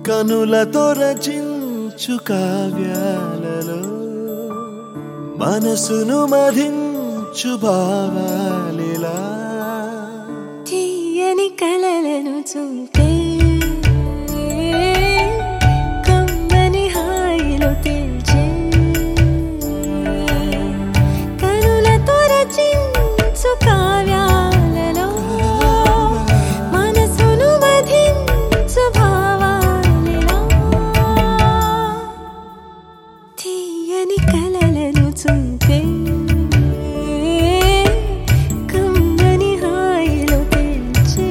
కనులతో రచించు కావ్యాలలో మనసును మధించు భావాలిలా తీయని కలలను చూపే కమ్మని హాయిలో తేల్చే కనులతో రచించు కావ్యాలలో మనసును వధించు భావాలిలా తీయని కలలను చూపే కమ్మని హాయిలో పెంచే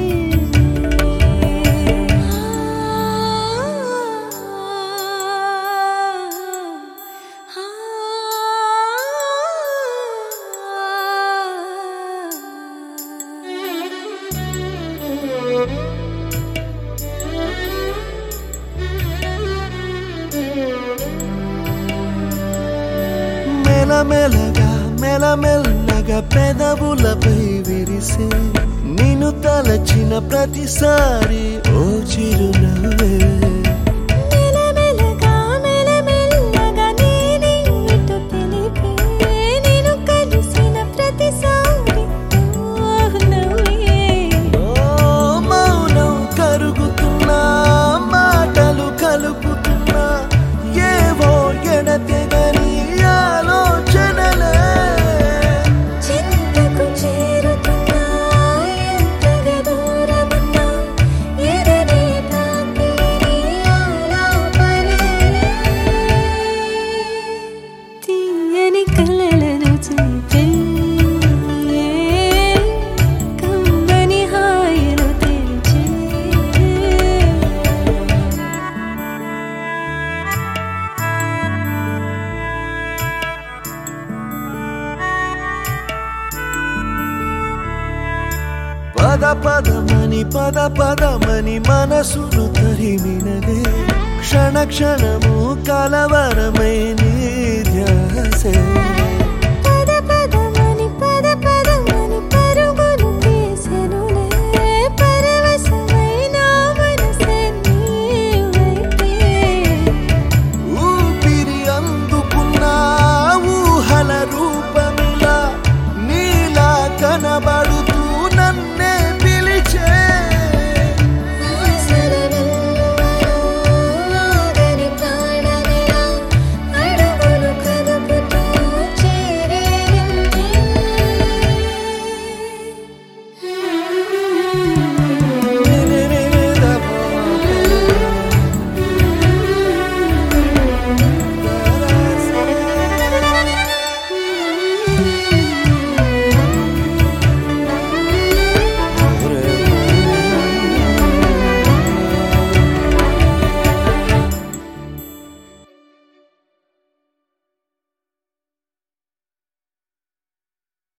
మెలమెలగా మెలమెల్లగా పెదవులపై విరిసే నిన్ను తలచిన ప్రతిసారి ఓ చిరునవ్వే మెలమెలగా మెలమెల్లగా నేనేమిటో తెలిపే నేను కలిసిన ప్రతిసారి ఓ నవ్వే ఓ మౌనం కరుగుతున్నా మాటలు కలుపుతున్నా ఏవో ఎడతెగని ఆలోచనలే చింతకు చేరుతున్నా ఎంతగా దూరమున్నా ఎదనే తాకి నీ ఆలాపనే తీయని కలలను చూపే కమ్మని హాయిలో తెరిచే పద పదమని పద పదమని మనసును తరిమినదే క్షణ క్షణము కలవరమై నీ ధ్యాసే